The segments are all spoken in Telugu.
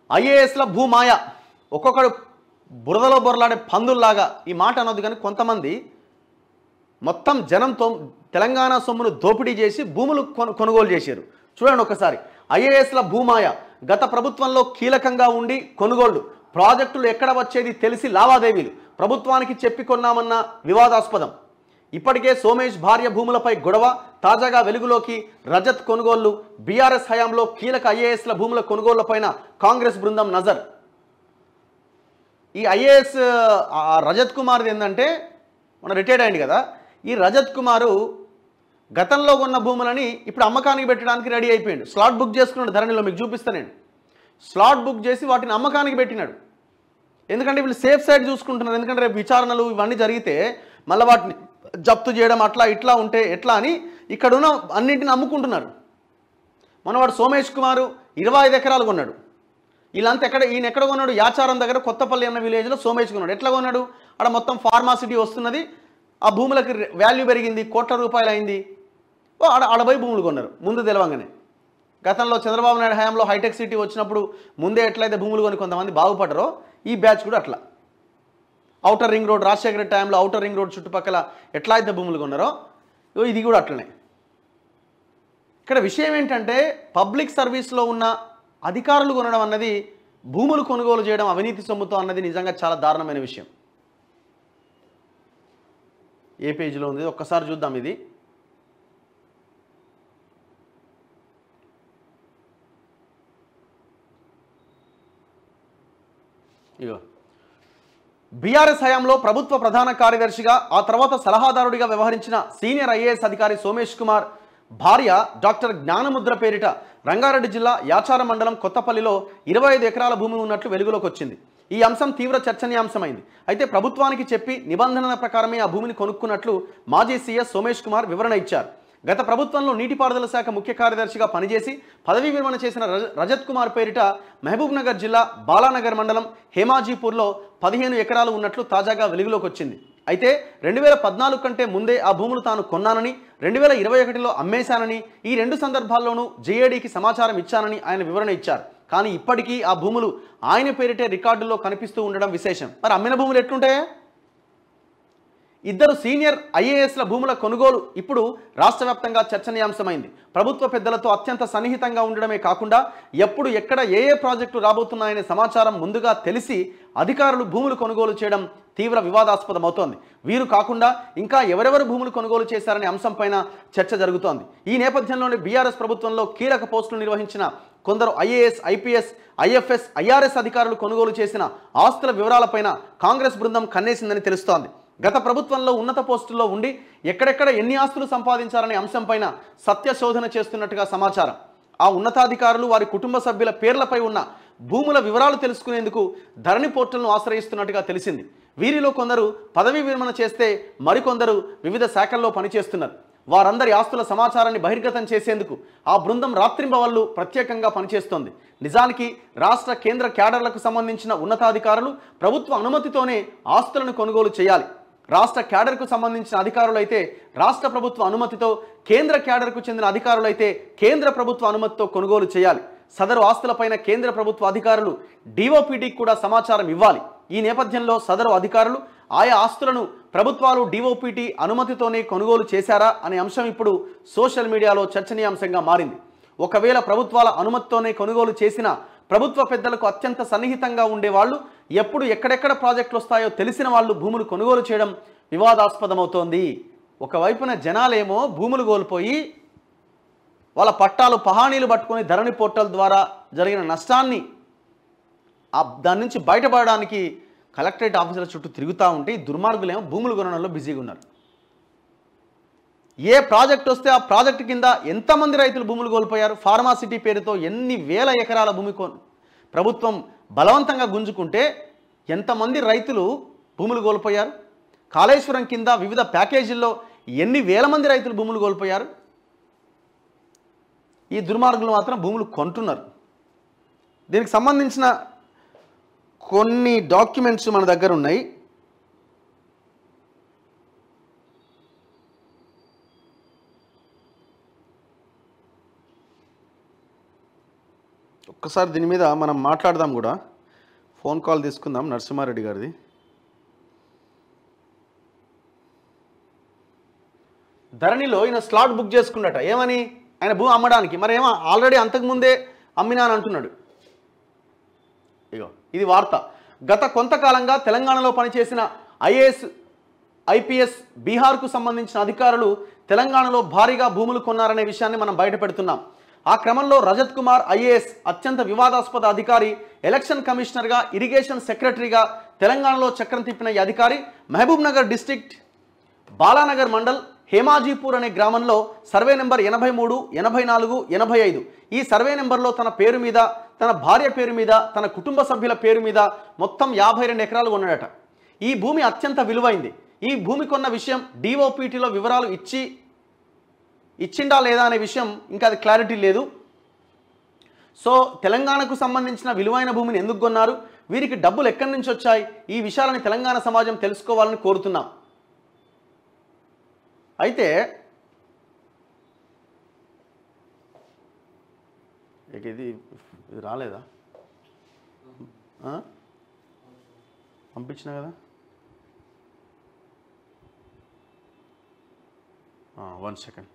ఐఏఎస్ల భూమాయ ఒక్కొక్కడు బురదలో బొరలాడే పందుల్లాగా ఈ మాట అనొద్దు కానీ కొంతమంది మొత్తం జనంతో తెలంగాణ సొమ్మును దోపిడీ చేసి భూములు కొను కొనుగోలు చేశారు చూడండి ఒకసారి ఐఏఎస్ల భూమాయ గత ప్రభుత్వంలో కీలకంగా ఉండి కొనుగోళ్లు ప్రాజెక్టులు ఎక్కడ వచ్చేది తెలిసి లావాదేవీలు ప్రభుత్వానికి చెప్పి కొన్నామన్న వివాదాస్పదం ఇప్పటికే సోమేష్ భార్య భూములపై గొడవ తాజాగా వెలుగులోకి రజత్ కొనుగోళ్లు బీఆర్ఎస్ హయాంలో కీలక ఐఏఎస్ల భూముల కొనుగోళ్లపైన కాంగ్రెస్ బృందం నజర్ ఈ ఐఏఎస్ ఆ రజత్ కుమార్ది ఏంటంటే మన రిటైర్డ్ అయింది కదా ఈ రజత్ కుమారు గతంలో ఉన్న భూములని ఇప్పుడు అమ్మకానికి పెట్టడానికి రెడీ అయిపోయాడు స్లాట్ బుక్ చేసుకున్నాడు ధరణిలో మీకు చూపిస్తాను నేను స్లాట్ బుక్ చేసి వాటిని అమ్మకానికి పెట్టినాడు ఎందుకంటే వీళ్ళు సేఫ్ సైడ్ చూసుకుంటున్నారు ఎందుకంటే రేపు విచారణలు ఇవన్నీ జరిగితే మళ్ళీ వాటిని జప్తు చేయడం అట్లా ఇట్లా ఉంటే ఎట్లా అని ఇక్కడ ఉన్న అన్నింటిని అమ్ముకుంటున్నారు మనవాడు సోమేష్ కుమారు ఇరవై ఐదు ఎకరాలు కొన్నాడు వీళ్ళంతా ఎక్కడ ఈయన ఎక్కడ కొన్నాడు యాచారం దగ్గర కొత్తపల్లి అన్న విలేజ్లో సోమేష్ కొన్నాడు ఎట్లా కొన్నాడు అక్కడ మొత్తం ఫార్మాసిటీ వస్తున్నది ఆ భూములకి వాల్యూ పెరిగింది కోట్ల రూపాయలు అయింది ఓ ఆడ ఆడపోయి భూములు కొన్నారు ముందు తెలవంగానే గతంలో చంద్రబాబు నాయుడు హయాంలో హైటెక్ సిటీ వచ్చినప్పుడు ముందే ఎట్లయితే భూములు కొని కొంతమంది బాగుపడరో ఈ బ్యాచ్ కూడా అట్లా outer ring road Rajasekhara Reddy టైంలో ఔటర్ రింగ్ రోడ్ చుట్టుపక్కల ఎట్లా అయితే భూములు కొన్నారో ఇగో ఇది కూడా అట్లనే ఇక్కడ విషయం ఏంటంటే పబ్లిక్ సర్వీస్లో ఉన్న అధికారులు కొనడం అన్నది భూములు కొనుగోలు చేయడం అవినీతి సొమ్ముతో అన్నది నిజంగా చాలా దారుణమైన విషయం ఏ పేజీలో ఉంది ఒక్కసారి చూద్దాం ఇది ఇగో బీఆర్ఎస్ హయాంలో ప్రభుత్వ ప్రధాన కార్యదర్శిగా ఆ తర్వాత సలహాదారుడిగా వ్యవహరించిన సీనియర్ ఐఏఎస్ అధికారి సోమేష్ కుమార్ భార్య డాక్టర్ జ్ఞానముద్ర పేరిట రంగారెడ్డి జిల్లా యాచార మండలం కొత్తపల్లిలో ఇరవై ఐదు ఎకరాల భూమి ఉన్నట్లు వెలుగులోకి వచ్చింది ఈ అంశం తీవ్ర చర్చనీయాంశమైంది అయితే ప్రభుత్వానికి చెప్పి నిబంధనల ప్రకారమే ఆ భూమిని కొనుక్కున్నట్లు మాజీ సీఎస్ సోమేష్ కుమార్ వివరణ ఇచ్చారు గత ప్రభుత్వంలో నీటిపారుదల శాఖ ముఖ్య కార్యదర్శిగా పనిచేసి పదవీ విరమణ చేసిన రజ- రజత్ కుమార్ పేరిట మహబూబ్ నగర్ జిల్లా బాలానగర్ మండలం హేమాజీపూర్లో పదిహేను ఎకరాలు ఉన్నట్లు తాజాగా వెలుగులోకి వచ్చింది అయితే రెండు వేల పద్నాలుగు కంటే ముందే ఆ భూములు తాను కొన్నానని రెండు వేల ఇరవై ఒకటిలో అమ్మేశానని ఈ రెండు సందర్భాల్లోనూ జేఏడీకి సమాచారం ఇచ్చానని ఆయన వివరణ ఇచ్చారు కానీ ఇప్పటికీ ఆ భూములు ఆయన పేరిటే రికార్డుల్లో కనిపిస్తూ ఉండడం విశేషం మరి అమ్మిన భూములు ఎట్లుంటాయా ఇద్దరు సీనియర్ ఐఏఎస్ల భూముల కొనుగోలు ఇప్పుడు రాష్ట్ర వ్యాప్తంగా చర్చనీయాంశమైంది ప్రభుత్వ పెద్దలతో అత్యంత సన్నిహితంగా ఉండడమే కాకుండా ఎప్పుడు ఎక్కడ ఏ ఏ ప్రాజెక్టులు రాబోతున్నాయనే సమాచారం ముందుగా తెలిసి అధికారులు భూములు కొనుగోలు చేయడం తీవ్ర వివాదాస్పదమవుతోంది వీరు కాకుండా ఇంకా ఎవరెవరు భూములు కొనుగోలు చేశారనే అంశంపైన చర్చ జరుగుతోంది ఈ నేపథ్యంలోనే బీఆర్ఎస్ ప్రభుత్వంలో కీలక పోస్టులు నిర్వహించిన కొందరు ఐఏఎస్ ఐపీఎస్ ఐఎఫ్ఎస్ ఐఆర్ఎస్ అధికారులు కొనుగోలు చేసిన ఆస్తుల వివరాలపైన కాంగ్రెస్ బృందం కన్నేసిందని తెలుస్తోంది గత ప్రభుత్వంలో ఉన్నత పోస్టుల్లో ఉండి ఎక్కడెక్కడ ఎన్ని ఆస్తులు సంపాదించారనే అంశంపైన సత్యశోధన చేస్తున్నట్టుగా సమాచారం ఆ ఉన్నతాధికారులు వారి కుటుంబ సభ్యుల పేర్లపై ఉన్న భూముల వివరాలు తెలుసుకునేందుకు ధరణి పోర్టల్ను ఆశ్రయిస్తున్నట్టుగా తెలిసింది వీరిలో కొందరు పదవీ విరమణ చేస్తే మరికొందరు వివిధ శాఖల్లో పనిచేస్తున్నారు వారందరి ఆస్తుల సమాచారాన్ని బహిర్గతం చేసేందుకు ఆ బృందం రాత్రింబవళ్ళు ప్రత్యేకంగా పనిచేస్తోంది నిజానికి రాష్ట్ర కేంద్ర క్యాడర్లకు సంబంధించిన ఉన్నతాధికారులు ప్రభుత్వ అనుమతితోనే ఆస్తులను కొనుగోలు చేయాలి రాష్ట్ర క్యాడర్కు సంబంధించిన అధికారులైతే రాష్ట్ర ప్రభుత్వ అనుమతితో కేంద్ర క్యాడర్కు చెందిన అధికారులైతే కేంద్ర ప్రభుత్వ అనుమతితో కొనుగోలు చేయాలి సదరు ఆస్తులపైన కేంద్ర ప్రభుత్వ అధికారులు డిఓపిడికి కూడా సమాచారం ఇవ్వాలి ఈ నేపథ్యంలో సదరు అధికారులు ఆయా ఆస్తులను ప్రభుత్వాలు డిఓపిటి అనుమతితోనే కొనుగోలు చేశారా అనే అంశం ఇప్పుడు సోషల్ మీడియాలో చర్చనీయాంశంగా మారింది ఒకవేళ ప్రభుత్వాల అనుమతితోనే కొనుగోలు చేసిన ప్రభుత్వ పెద్దలకు అత్యంత సన్నిహితంగా ఉండే వాళ్ళు ఎప్పుడు ఎక్కడెక్కడ ప్రాజెక్టులు వస్తాయో తెలిసిన వాళ్ళు భూములు కొనుగోలు చేయడం వివాదాస్పదమవుతోంది ఒకవైపున జనాలేమో భూములు కోల్పోయి వాళ్ళ పట్టాలు పహానీలు పట్టుకొని ధరణి పోర్టల్ ద్వారా జరిగిన నష్టాన్ని ఆ దాని నుంచి బయటపడడానికి కలెక్టరేట్ ఆఫీసుల చుట్టూ తిరుగుతూ ఉంటే ఈ దుర్మార్గులేమో భూములు కొనడంలో బిజీగా ఉన్నారు ఏ ప్రాజెక్ట్ వస్తే ఆ ప్రాజెక్ట్ కింద ఎంతమంది రైతులు భూములు కోల్పోయారు ఫార్మాసిటీ పేరుతో ఎన్ని వేల ఎకరాల భూమి కొ ప్రభుత్వం బలవంతంగా గుంజుకుంటే ఎంతమంది రైతులు భూములు కోల్పోయారు కాళేశ్వరం కింద వివిధ ప్యాకేజీల్లో ఎన్ని వేల మంది రైతులు భూములు కోల్పోయారు ఈ దుర్మార్గులు మాత్రం భూములు కొంటున్నారు దీనికి సంబంధించిన కొన్ని డాక్యుమెంట్స్ మన దగ్గర ఉన్నాయి ఒక్క ఒక్కసారి దీని మీద మనం మాట్లాడదాం కూడా ఫోన్ కాల్ తీసుకుందాం నరసింహారెడ్డి గారిది ధరణిలో ఈయన స్లాట్ బుక్ చేసుకున్నట ఏమని ఆయన భూమి అమ్మడానికి మరి ఏమో ఆల్రెడీ అంతకుముందే అమ్మినాను అంటున్నాడు ఇగో ఇది వార్త గత కొంతకాలంగా తెలంగాణలో పనిచేసిన ఐఏఎస్ ఐపీఎస్ బీహార్కు సంబంధించిన అధికారులు తెలంగాణలో భారీగా భూములు కొన్నారనే విషయాన్ని మనం బయటపెడుతున్నాం ఆ క్రమంలో రజత్ కుమార్ ఐఏఎస్ అత్యంత వివాదాస్పద అధికారి ఎలక్షన్ కమిషనర్గా ఇరిగేషన్ సెక్రటరీగా తెలంగాణలో చక్రం తిప్పిన ఈ అధికారి మహబూబ్ నగర్ డిస్ట్రిక్ట్ బాలానగర్ మండల్ హేమాజీపూర్ అనే గ్రామంలో సర్వే నెంబర్ ఎనభై మూడు ఎనభై నాలుగు ఎనభై ఐదు ఈ సర్వే నెంబర్లో తన పేరు మీద తన భార్య పేరు మీద తన కుటుంబ సభ్యుల పేరు మీద మొత్తం యాభై రెండు ఎకరాలు కొన్నాడట ఈ భూమి అత్యంత విలువైంది ఈ భూమి కొన్న విషయం డిఓపిటీలో వివరాలు ఇచ్చి ఇచ్చిండా లేదా అనే విషయం ఇంకా అది క్లారిటీ లేదు సో తెలంగాణకు సంబంధించిన విలువైన భూమిని ఎందుకు కొన్నారు వీరికి డబ్బులు ఎక్కడి నుంచి వచ్చాయి ఈ విషయాలని తెలంగాణ సమాజం తెలుసుకోవాలని కోరుతున్నాం అయితే ఇక ఇది ఇది రాలేదా ఆ? పంపించిన కదా వన్ సెకండ్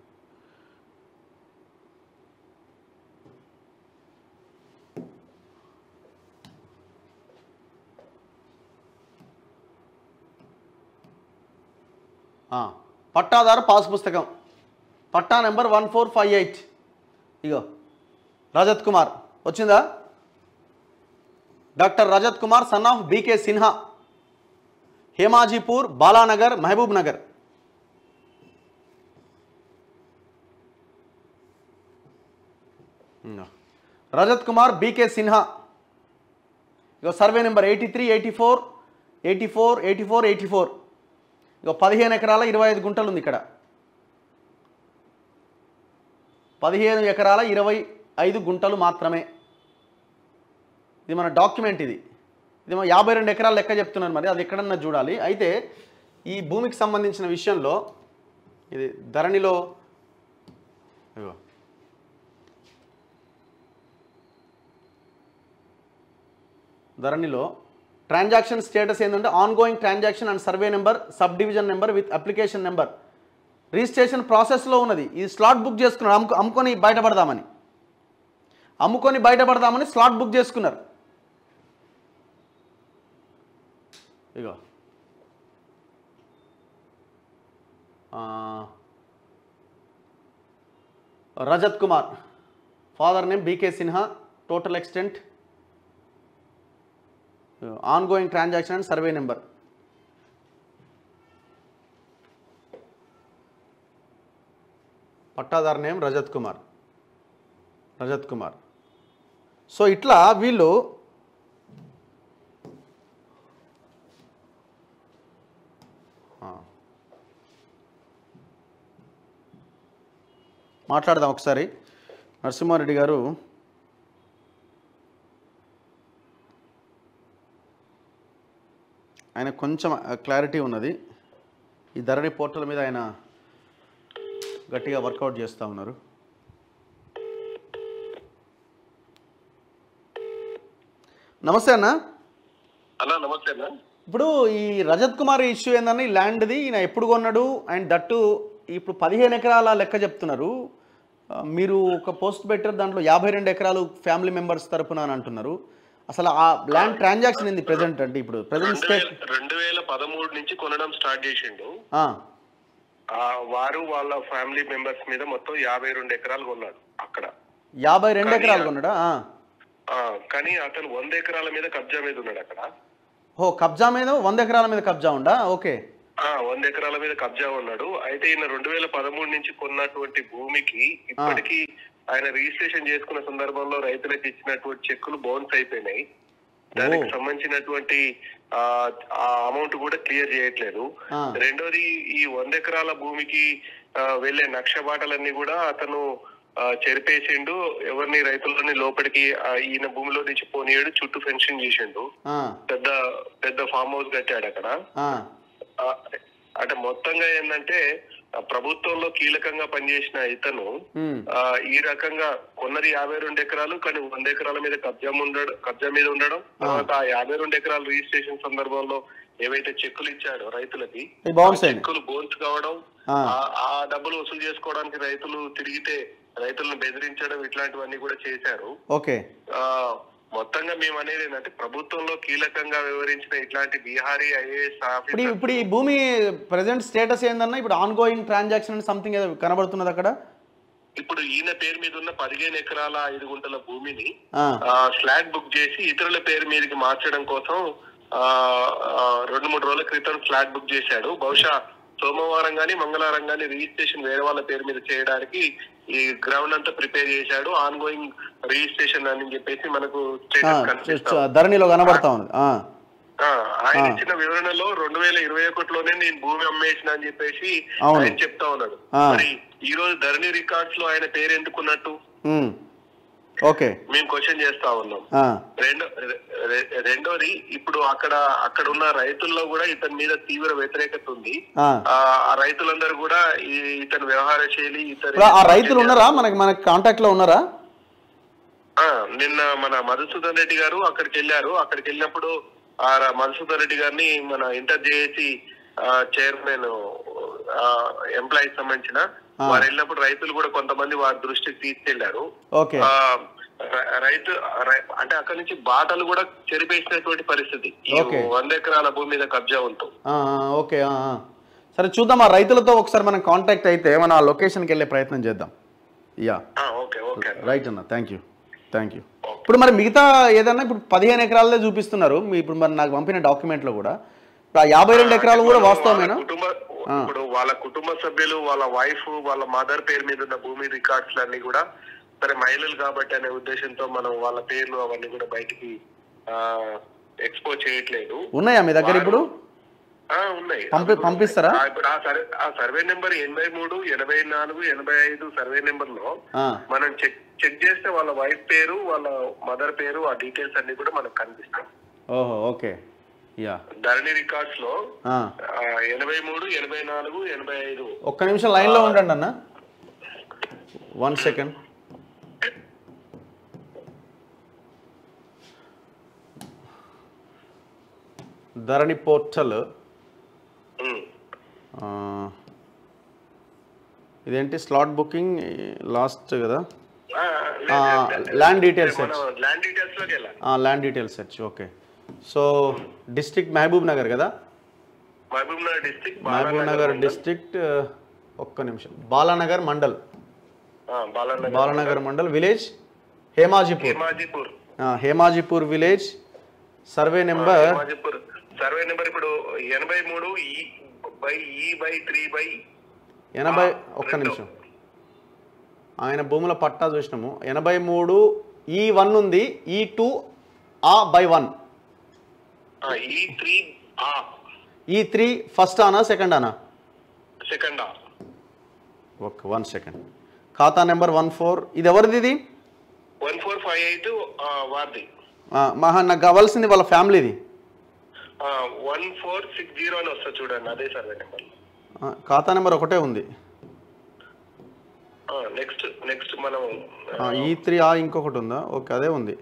పట్టాదారు పాస్ పుస్తకం పట్టా number one four five eight ఇగో రజత్ కుమార్ వచ్చిందా doctor Rajat Kumar son of B K Sinha Hemajipur Balanagar Mahbub Nagar ఇంగో. రజత్ కుమార్ బీకే సిన్హా ఇగో survey number eighty three eighty four eighty four eighty four eighty four ఇక పదిహేను ఎకరాల ఇరవై ఐదు గుంటలు ఉంది ఇక్కడ పదిహేను ఎకరాల ఇరవై ఐదు గుంటలు మాత్రమే ఇది మన డాక్యుమెంట్ ఇది ఇది మన యాభై రెండు ఎకరాలు లెక్క చెప్తున్నాను మరి అది ఎక్కడన్నా చూడాలి అయితే ఈ భూమికి సంబంధించిన విషయంలో ఇది ధరణిలో ఇగో ధరణిలో ట్రాన్సాక్షన్ స్టేటస్ ఏంటంటే on going transaction and survey number sub division number with application number registration ప్రాసెస్లో ఉన్నది ఈ స్లాట్ బుక్ చేసుకున్నారు అమ్ము అమ్ముకొని బయటపడదామని అమ్ముకొని బయటపడదామని స్లాట్ బుక్ చేసుకున్నారు ఇగో ఆ, Rajat Kumar father name B K Sinha total extent on going transaction and survey number పట్టాదారు నేమ్ రజత్ కుమార్ రజత్ కుమార్ సో ఇట్లా వీళ్ళు ఆ. మాట్లాడదాం ఒకసారి నరసింహారెడ్డి గారు ఆయన కొంచెం క్లారిటీ ఉన్నది ఈ ధరణి పోర్టల్ మీద ఆయన గట్టిగా వర్కౌట్ చేస్తూ ఉన్నారు నమస్తే అన్న అన్నా నమస్తే అన్న ఇప్పుడు ఈ రజత్ కుమార్ ఇష్యూ ఏందన్న ఈ ల్యాండ్ది ఈయన ఎప్పుడు కొన్నాడు అండ్ దట్టు ఇప్పుడు పదిహేను ఎకరాల లెక్క చెప్తున్నారు ఆ, మీరు ఒక పోస్ట్ పెట్టారు దాంట్లో యాభై రెండు ఎకరాలు ఫ్యామిలీ మెంబర్స్ తరపున అని అంటున్నారు అసలు ఆ ల్యాండ్ ట్రాన్సాక్షన్ ఏంది ప్రెసెంట్ అంటే ఇప్పుడు ప్రెసెంట్ రెండు స్టేట్ వేల రెండు వేల పదమూడు నుంచి కొనడం స్టార్ట్ చేసిండు ఆ, ఆ వారు వాళ్ళ ఫ్యామిలీ మెంబర్స్ మీద మొత్తం యాభై రెండు ఎకరాలు కొన్నాడు అక్కడ యాభై రెండు ఎకరాలు కొన్నాడా ఆ. ఆ కానీ అతను వంద ఎకరాల మీద కబ్జా మీద ఉన్నాడు అక్కడ ఓ కబ్జా మీద వంద ఎకరాల మీద కబ్జా ఉందా ఓకే ఆ వంద ఎకరాల మీద కబ్జా ఉన్నాడు అయితే ఈయన రెండు వేల పదమూడు నుంచి కొన్నటువంటి భూమికి ఇప్పటికీ ఆయన రిజిస్ట్రేషన్ చేసుకున్న సందర్భంలో రైతులకు ఇచ్చినటువంటి చెక్కులు బౌన్స్ అయిపోయినాయి దానికి సంబంధించినటువంటి ఆ ఆ అమౌంట్ కూడా క్లియర్ చేయట్లేదు ఆ. రెండోది ఈ వంద ఎకరాల భూమికి ఆ, వెళ్లే నక్ష బాటలన్నీ కూడా అతను ఆ, చెరిపేసిండు ఎవరిని రైతులని లోపలికి ఆ, ఈయన భూమిలో నుంచి పోనీయడు చుట్టూ ఫెన్సింగ్ చేసిండు ఆ, పెద్ద పెద్ద ఫామ్ హౌస్ కట్టాడు అక్కడ ఆ, ఆ, అంటే మొత్తంగా ఏంటంటే ఆ, ప్రభుత్వంలో కీలకంగా పనిచేసిన ఇతను ఉమ్, ఆ, ఈ రకంగా కొన్నది యాభై రెండు ఎకరాలు కానీ వంద ఎకరాల మీద కబ్జా ఉండడం కబ్జా మీద ఉండడం తర్వాత ఆ యాభై రెండు ఎకరాల రిజిస్ట్రేషన్ సందర్భంలో ఏవైతే చెక్కులు ఇచ్చాడో రైతులకి ఇది బాగుంది సార్ చెక్కులు బోన్స్ కావడం ఆ. ఆ- ఆ డబ్బులు వసూలు చేసుకోవడానికి రైతులు తిరిగితే రైతులను బెదిరించడం ఇట్లాంటివన్నీ కూడా చేశారు ఓకే ఆ మొత్తంగా మేము అనేది ఏంటంటే ప్రభుత్వంలో కీలకంగా వివరించిన ఇట్లాంటి బీహారీ ఐఏఎస్ ఇప్పుడు ఆఫీసర్ ఈ- ఇప్పుడు ఈ భూమి ప్రజెంట్ స్టేటస్ ఏందన్నా ఇప్పుడు ఆన్ గోయింగ్ ట్రాన్సాక్షన్ సంథింగ్ ఏదో కనబడుతున్నది అక్కడ ఇప్పుడు ఈయన పేరు మీద ఉన్న పదిహేను ఎకరాల ఐదు గుంటల భూమిని ఆ, ఫ్లాట్ బుక్ చేసి ఇతరుల పేరు మీదకి మార్చడం కోసం ఆ, ఆ, రెండు మూడు రోజుల క్రితం ఫ్లాట్ బుక్ చేశాడు బహుశా సోమవారం గానీ మంగళవారం గానీ రిజిస్ట్రేషన్ వేరే వాళ్ళ పేరు మీద చేయడానికి ఈ గ్రౌండ్ అంతా ప్రిపేర్ చేశాడు ఆన్ గోయింగ్ రిజిస్ట్రేషన్ అని చెప్పేసి మనకు ఆ, స్టేటస్ కనిపిస్తాం చూ- ధరణిలో కనబడతా ఉంది ఆ, ఆ, ఆయన ఇచ్చిన వివరణలో రెండు వేల ఇరవై ఒకటిలోనే నేను భూమి అమ్మేసిన అని చెప్పేసి అవును. ఆయన చెప్తా ఉన్నాడు ఆ. మరి ఈ రోజు ధరణి రికార్డ్స్ లో ఆయన పేరు ఎందుకున్నట్టు ఉమ్, ఓకే మేము క్వశ్చన్ చేస్తా ఉన్నాం ఆ, రెండో రె- రె- రెండోది ఇప్పుడు అక్కడ అక్కడ ఉన్న రైతుల్లో కూడా ఇతని మీద తీవ్ర వ్యతిరేకత ఉంది ఆ. ఆ ఆ రైతులందరూ కూడా ఈ ఇతని వ్యవహార శైలి ఇతని ఇప్పుడు ఆ రైతులు ఉన్నారా మనకి మనకి కాంటాక్ట్ లో ఉన్నారా ఆ, నిన్న మన మధుసూదన్ రెడ్డి గారు అక్కడికి వెళ్ళారు అక్కడికి వెళ్ళినప్పుడు ఆ ర- మధుసూదన్ రెడ్డి గారిని మన ఇంటర్ జేఏసీ చైర్మన్ ఎంప్లాయీస్ సంబంధించిన వారు వెళ్ళినప్పుడు రైతులు కూడా కొంతమంది వారి దృష్టికి తీసుకెళ్లారు ఓకే ఆ, ర- రైతు రై- అంటే అక్కడ నుంచి బాటలు కూడా చెరిపేసినటువంటి పరిస్థితి ఈ ఓకే. వంద ఎకరాల భూమి మీద కబ్జా ఉంటూ ఆ, ఆ, ఓకే ఆ, ఆ. సరే చూద్దాం ఆ రైతులతో ఒకసారి మనం కాంటాక్ట్ అయితే మనం ఆ లొకేషన్కి వెళ్ళే ప్రయత్నం చేద్దాం యా ఆ, ఓకే ఓకే రైట్ అన్న థ్యాంక్ యూ థ్యాంక్ యూ ఇప్పుడు మరి మిగతా ఏదన్నా ఇప్పుడు పదిహేను ఎకరాలదే చూపిస్తున్నారు మీ ఇప్పుడు మరి నాకు పంపిన డాక్యుమెంట్లో కూడా ఇప్పుడు ఆ యాభై రెండు ఎకరాలు కూడా వాస్తవమేనా వాళ్ళ కుటుంబ ఇప్పుడు వాళ్ళ కుటుంబ సభ్యులు వాళ్ళ వైఫ్ వాళ్ళ మదర్ పేరు మీద ఉన్న భూమి రికార్డ్స్ అన్ని కూడా సరే మహిళలు కాబట్టి అనే ఉద్దేశంతో మనం వాళ్ళ పేర్లు అవన్నీ కూడా బయటికి ఎక్స్పోజ్ చేయట్లేదు ఉన్నాయా మీ దగ్గర ఇప్పుడు ఆ, ఉన్నాయి పంపి- పంపిస్తారా? ఆ, ఇప్పుడు ఆ సర్వే ఆ సర్వే నెంబర్ ఎనభై మూడు ఎనభై నాలుగు ఎనభై ఐదు సర్వే నెంబర్ లో ఆ, మనం చెక్ చెక్ చేస్తే వాళ్ళ వైఫ్ పేరు వాళ్ళ మదర్ పేరు ఆ డీటెయిల్స్ అన్ని కూడా మనకు కనిపిస్తాయి ఓహో ఓకే యా ధరణి రికార్డ్స్ లో ఆ. ఆ, ఎనభై మూడు ఎనభై నాలుగు ఎనభై ఐదు ఒక్క నిమిషం లైన్లో ఉండండి అన్న one second Dharani portal um. ఆ, ఇదేంటి స్లాట్ బుకింగ్ లాస్ట్ కదా ఆ, ఆ, లేదు, లేదు. ల్యాండ్ డీటెయిల్స్ మనం ల్యాండ్ డీటెయిల్స్ లోకి వెళ్ళాలి land details search okay so district Mahbub Nagar కదా మహబూబ్ నగర్ డిస్టిక్ మహబూబ్ నగర్ డిస్ట్రిక్ట్ ఒక్క నిమిషం బాలానగర్ మండల్ బాలానగర్ బాలానగర్ మండల్ విలేజ్ హేమాజీపూర్ హేమాజీపూర్ ఆ, Hemajipur village survey number Hemajipur survey number ఇప్పుడు ఎనభై మూడు ఈ బై ఈ బై త్రీ బై ఎనభై ఆ, ఒక్క రెండు. నిమిషం ఆయన భూముల పట్టా చూసినాము ఎనభై మూడు ఈ వన్ ఉంది ఈ టూ ఆ బై వన్ ఈ త్రీ ఆ ఈ త్రీ ఫస్ట్ ఆనా సెకండ్ ఆనా సెకండ్ ఆ ఓకే వన్ సెకండ్ ఖాతా నెంబర్ వన్ ఫోర్ ఇది ఎవరిది ఇది వన్ ఫోర్ ఫైవ్ ఎయిట్ వార్ది ఆ, మహా నాకు కావాల్సింది వాళ్ళ ఫ్యామిలీది వన్ ఫోర్ సిక్స్ జీరో అని వస్తుంది చూడండి అదే సర్వే నెంబర్ ఆ, ఖాతా నెంబర్ ఒకటే ఉంది నెక్స్ట్ నెక్స్ట్ మనం ఆ, ఈ త్రీ ఆ ఇంకొకటి ఉందా ఓకే అదే ఉంది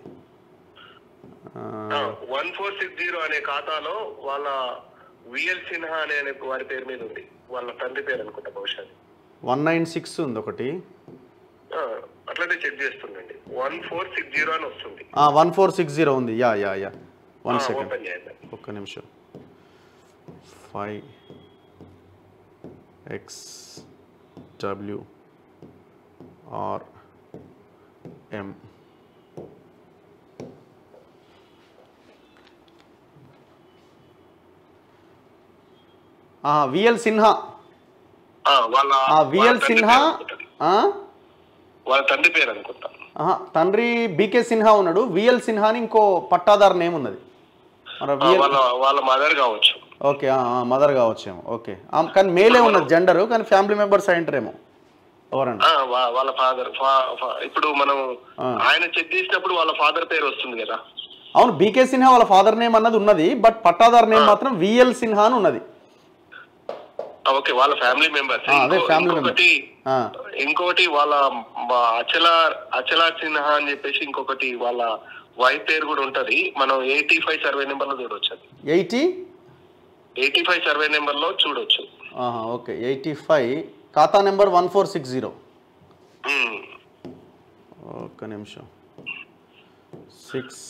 వన్ ఫోర్ సిక్స్ జీరో అనే ఖాతాలో వాళ్ళ విఎల్ సిన్హా అనే అనే వారి పేరు మీద ఉంది వాళ్ళ తండ్రి పేరు అనుకుంటా బహుశా వన్ నైన్ సిక్స్ ఉంది ఒకటి ఆ, అట్లనే చెక్ చేస్తుండండి వన్ ఫోర్ సిక్స్ జీరో అని వస్తుంది వన్ ఫోర్ సిక్స్ జీరో ఉంది yeah yeah yeah one second open చేయండి ఒక్క నిమిషం five X W R M V L Sinha ఆ, వాళ్ళ ఆ, విఎల్ వాళ్ళ తండ్రి సిన్హా పేరు అనుకుంటా. ఆ? వాళ్ళ తండ్రి పేరు అనుకుంటా ఆహా, తండ్రి బీకే సిన్హా ఉన్నాడు విఎల్ సిన్హా అని ఇంకో పట్టాదారు నేమ్ ఉన్నది మరి ఆ, విఎల్ వాళ్ళ వాళ్ళ మదర్ కావచ్చు ఓకే మదర్ కావచ్చేమో ఓకే ఆ, కానీ మేలే ఉన్నది జెండర్ కానీ ఫ్యామిలీ మెంబర్స్ అయింటారేమో ఎవరండి ఆ, వా- వాళ్ళ ఫాదర్ ఇప్పుడు మనం ఆ. ఆయన చెక్ చేసినప్పుడు వాళ్ళ ఫాదర్ పేరు వస్తుంది కదా అవును బీకే సిన్హా వాళ్ళ ఫాదర్ నేమ్ అన్నది ఉన్నది బట్ పట్టాదారు నేమ్ మాత్రం విఎల్ సిన్హా అని ఉన్నది ఓకే వాళ్ళ ఫ్యామిలీ మెంబర్స్ ఆ, అదే family ఇంకొకటి ఆ, ఇంకొకటి వాళ్ళ మా అచల అచల సిన్హా అని చెప్పేసి ఇంకొకటి వాళ్ళ వైఫ్ పేరు కూడా ఉంటది మనం ఎయిటీ ఫైవ్ సర్వే నెంబర్ లో చూడొచ్చు అది eighty eighty five survey number లో చూడొచ్చు ఆహా, ఓకే ఎయిటీ ఫైవ్ ఖాతా number one four six zero um. ఒక్క నిమిషం సిక్స్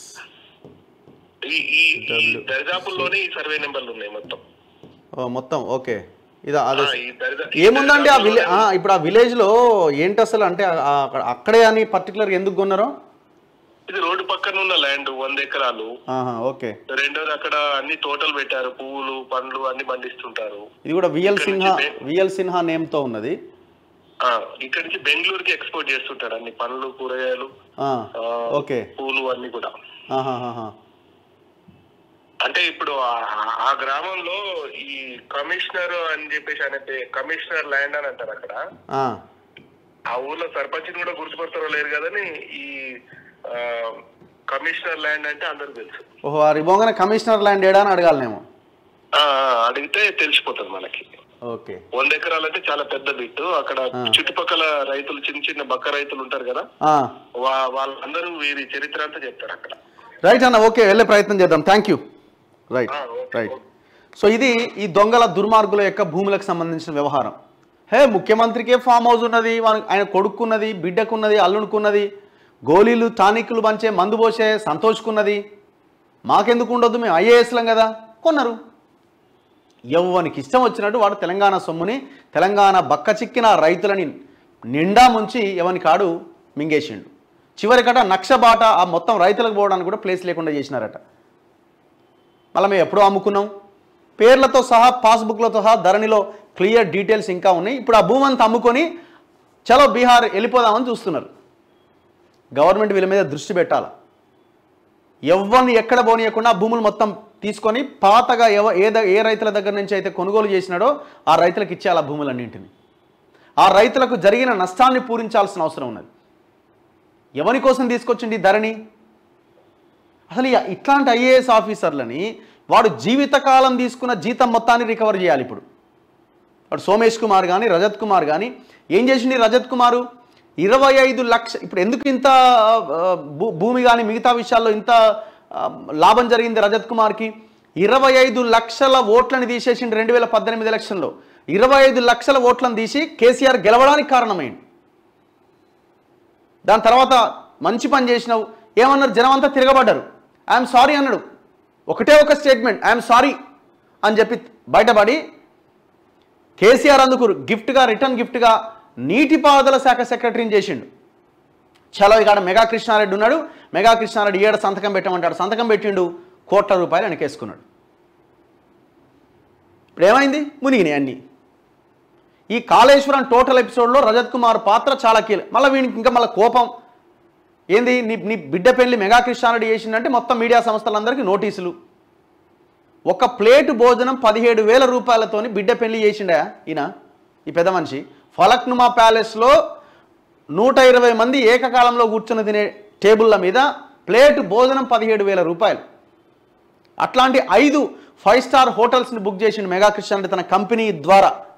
ఈ ఈ ఈ దరిదాపుల్లోనే ఈ సర్వే నెంబర్లు ఉన్నాయి మొత్తం మొత్తం ఓకే ఇదా అదే ఆ, ఈ దరిదా- ఈ ఏముందండి ఆ విలే దరిదాపుల్లోనే ఆ, ఇప్పుడు ఆ విలేజ్లో ఏంటి అసలు అంటే ఆ- ఆ- అక్కడ- అక్కడే అని పర్టికులర్ ఎందుకు కొన్నారో ఇది రోడ్డు పక్కన ఉన్న ల్యాండ్ వంద ఎకరాలు ఆహా, ఓకే రెండోది అక్కడ అన్ని తోటలు పెట్టారు పువ్వులు పండ్లు అన్ని పండిస్తుంటారు ఇది కూడా విఎల్ ఇక్కడ సిన్హా నుంచి బే- విఎల్ సిన్హా నేమ్తో ఉన్నది ఆ, ఇక్కడి నుంచి బెంగళూరుకి ఎక్స్పోర్ట్ చేస్తుంటారు అన్ని పండ్లు కూరగాయలు ఆ, ఆ, ఓకే పూలు అన్ని కూడా ఆహాహాహా. అంటే ఇప్పుడు ఆ- ఆ గ్రామంలో ఈ కమిషనర్ అని చెప్పేసి ఆయన పే- కమిషనర్ ల్యాండ్ అని అంటారు అక్కడ ఆ, ఆ ఊర్లో సర్పంచ్ కూడా గుర్తుపడతారో లేరు కదని ఈ ఆ, కమిషనర్ ల్యాండ్ అంటే అందరికి తెలుసు ఓహో ఆ రిబోంగన కమిషనర్ ల్యాండ్ ఏడా అని అడగాలి నేను ఆ, ఆ, అడిగితే తెలిసిపోతుంది మనకి ఓకే వంద ఎకరాలు అంటే చాలా పెద్ద బిట్టు అక్కడ చుట్టుపక్కల రైతులు చిన్న చిన్న బక్క రైతులు ఉంటారు కదా ఆ, వా- వాళ్ళందరూ వీరి చరిత్ర అంతా చెప్తారు అక్కడ రైట్ అన్న ఓకే వెళ్ళే ప్రయత్నం చేద్దాం థ్యాంక్ యూ రైట్ ఆ, ఓకే, రైట్ ఓకే. సో ఇది ఈ దొంగల దుర్మార్గుల యొక్క భూములకు సంబంధించిన వ్యవహారం హే ముఖ్యమంత్రికే ఫామ్ హౌస్ ఉన్నది వాని- ఆయన కొడుకున్నది బిడ్డకున్నది అల్లునుకున్నది గోళీలు టానిక్లు పంచే మందు పోసే సంతోష్కున్నది మాకెందుకు ఉండొద్దు మేము ఐఏఎస్లం కదా కొన్నారు ఎవ్వనికి ఇష్టం వచ్చినట్టు వాడు తెలంగాణ సొమ్ముని తెలంగాణ బక్క చిక్కిన రైతులని నిండా ముంచి ఎవని కాడు మింగేసిండు చివరికట నక్షబాట ఆ మొత్తం రైతులకు పోవడానికి కూడా ప్లేస్ లేకుండా చేసినారట మళ్ళీ మేము ఎప్పుడో అమ్ముకున్నాం పేర్లతో సహా పాస్బుక్లతో సహా ధరణిలో క్లియర్ డీటెయిల్స్ ఇంకా ఉన్నాయి ఇప్పుడు ఆ భూమి అంతా అమ్ముకొని చలో బీహార్ వెళ్ళిపోదామని చూస్తున్నారు గవర్నమెంట్ వీళ్ళ మీద దృష్టి పెట్టాలి ఎవరిని ఎక్కడ పోనీయకుండా ఆ భూములు మొత్తం తీసుకొని పాతగా ఎవ ఏ ద- ఏ రైతుల దగ్గర నుంచి అయితే కొనుగోలు చేసినాడో ఆ రైతులకు ఇచ్చేయాలి ఆ భూములన్నింటిని ఆ రైతులకు జరిగిన నష్టాన్ని పూరించాల్సిన అవసరం ఉన్నది ఎవరి కోసం తీసుకొచ్చింది ఈ ధరణి అసలు ఈ- ఇట్లాంటి ఐఏఎస్ ఆఫీసర్లని వాడు జీవితకాలం తీసుకున్న జీతం మొత్తాన్ని రికవర్ చేయాలి ఇప్పుడు వాడు సోమేష్ కుమార్ కానీ రజత్ కుమార్ కానీ ఏం చేసింది రజత్ కుమారు ఇరవై ఐదు లక్ష ఇప్పుడు ఎందుకు ఇంత ఆ, భూ- భూమి కానీ మిగతా విషయాల్లో ఇంత ఆ, లాభం జరిగింది రజత్ కుమార్కి ఇరవై ఐదు లక్షల ఓట్లను తీసేసిండు రెండు వేల పద్దెనిమిది ఎలక్షన్లో ఇరవై ఐదు లక్షల ఓట్లను తీసి కేసీఆర్ గెలవడానికి కారణమైంది దాని తర్వాత మంచి పని చేసినావు ఏమన్నారు జనం అంతా తిరగబడ్డారు ఐఎమ్ సారీ అన్నాడు ఒకటే ఒక స్టేట్మెంట్ ఐఎమ్ సారీ అని చెప్పి బయటపడి కేసీఆర్ అందుకు గిఫ్ట్గా రిటర్న్ గిఫ్ట్గా నీటిపారుదల శాఖ సెక్రటరీని చేసిండు చలో ఇక్కడ మెగా కృష్ణారెడ్డి ఉన్నాడు మెగా కృష్ణారెడ్డి ఏడ సంతకం పెట్టమంటాడు సంతకం పెట్టిండు కోట్ల రూపాయలు వెనకేసుకున్నాడు ఇప్పుడు ఏమైంది మునిగినాయి అన్నీ ఈ కాళేశ్వరం టోటల్ ఎపిసోడ్లో రజత్ కుమార్ పాత్ర చాలా కీలక మళ్ళీ వీనికి ఇంకా మళ్ళీ కోపం ఏంది నీ నీ బిడ్డ పెళ్లి మెగా కృష్ణారెడ్డి చేసిందంటే మొత్తం మీడియా సంస్థలందరికీ నోటీసులు ఒక ప్లేటు భోజనం పదిహేడు వేల రూపాయలతోని బిడ్డ పెళ్లి చేసిండా ఈయన ఈ పెద్ద మనిషి ఫలక్నుమా ప్యాలెస్లో నూట ఇరవై మంది ఏకకాలంలో కూర్చుని తినే టేబుల్ల మీద ప్లేటు భోజనం పదిహేడు వేల రూపాయలు అట్లాంటి ఐదు ఫైవ్ స్టార్ హోటల్స్ని బుక్ చేసిండు మెగా కృష్ణారెడ్డి తన కంపెనీ ద్వారా